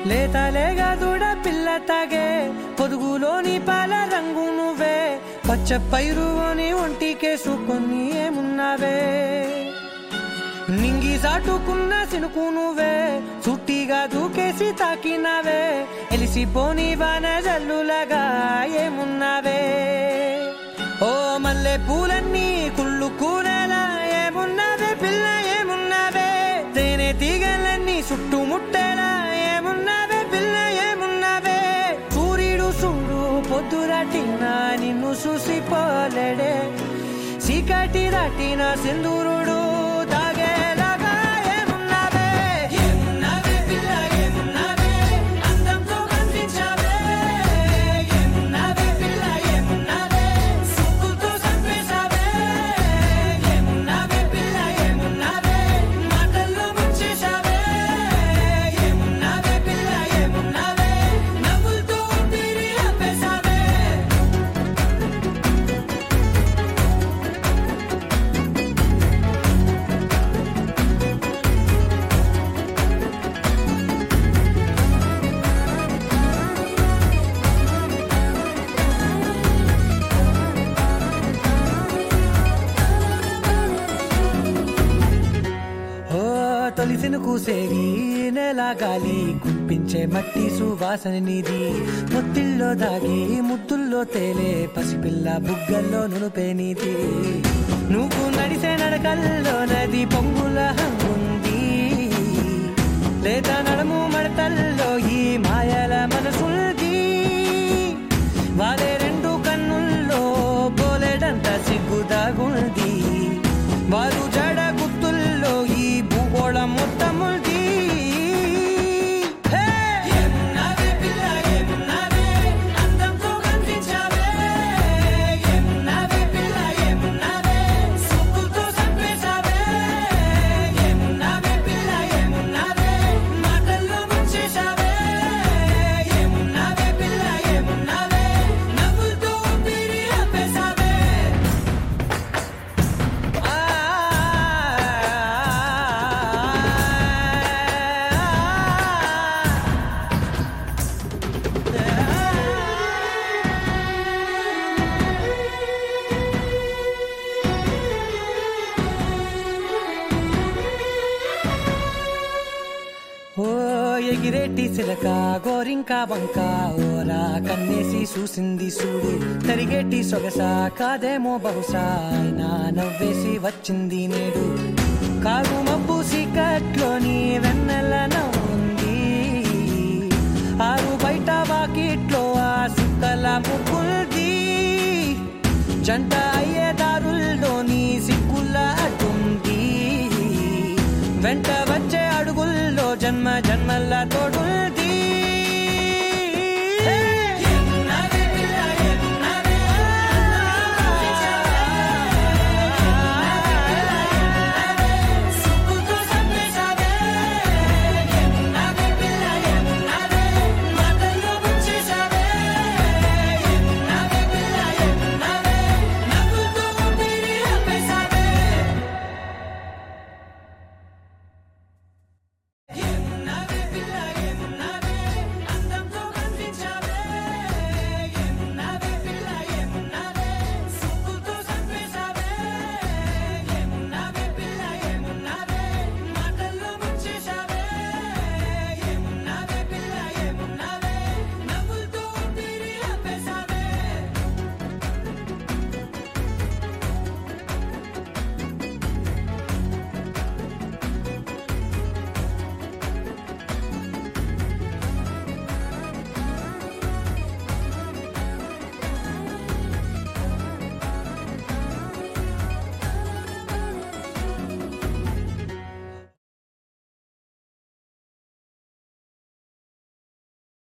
లేత లేగా దూడ పిల్ల తాగే పొదుగులోని పాల రంగు నువ్వే పచ్చ పైరుని ఒంటికేసుకొని ఏమున్నావే నింగి సాటుకున్న సినుకు నువ్వే చుట్టిగా దూకేసి తాకినావే ఎలిసిపోని వాన జల్లులగా ఏమున్నావే ఓ మల్లె పూలన్నీ కుళ్ళు కూరలా ఏమున్నావే పిల్ల ఏమున్నావే తేనె తీగలన్నీ చుట్టుముట్టేలా ఏమున్నావే పిల్ల ఏమున్నావే సూర్యుడు చూడు పొద్దురాటిన నిన్ను చూసిపోలేడే చీకటి దాటిన సింధూరుడు తాగేలాగా ఏమున్నావే ఏమున్నావే పిల్ల ఏమున్నావే అందంతో కనిపించావే ఏమున్నావే పిల్ల ఏమున్నావే సుక్కుతో చంపేశావే ఏమున్నావే పిల్ల ఏమున్నావే మాటల్లో ముంచేశావే ఏమున్నావే పిల్ల ఏమున్నావే నవ్వులతో ఊపిరి ఆపేశావే ఓ తొలిసిన కూసేరి నెల గాలి కుప్పించే మట్టి సువాసన నీది ముత్తిల్లో దాగి ముద్దుల్లో తేలే పసిపిల్ల బుగ్గల్లో నునుపే నీది నువ్వు నడిసే నడకల్లో నది పొంగుల హంగుంది లేదా నడుము మడతల్లో ఈ మాయల మనసుంది వారే రెండు కన్నుల్లో బోలెడంత సిగ్గు దాగుంది వారు జడ గుర్తుల్లో ఈ భూగోళం మొత్తముంది హే! ఏమున్నావే పిల్ల, ఏమున్నావే? అందంతో కనిపించావే. ఏమున్నావే పిల్ల, ఏమున్నావే? సుక్కుతో చంపేశావే. ఏమున్నావే పిల్ల, ఏమున్నావే? మాటల్లో ముంచేశావే. ఏమున్నావే పిల్ల, ఏమున్నావే? నవ్వులతో ఊపిరి ఆపేశావే. ఓ ఎగిరేటి సిలక గోరింక వంక ఓరా కన్నేసి చూసింది చూడు తరిగేటి సొగస కాదేమో బహుశా అయినా నవ్వేసి వచ్చింది నేడు కాగు మబ్బు సీకట్లోని వెన్నెల నవ్వుంది ఆరు బయట వాకిట్లో ఆ సుక్కల ముగ్గుల్ది జంట అయ్యే దారుల్లోని సిక్కుల అడ్డుంది వెంట వచ్చే అడుగుల్లో జన్మ జన్మల తోడుంది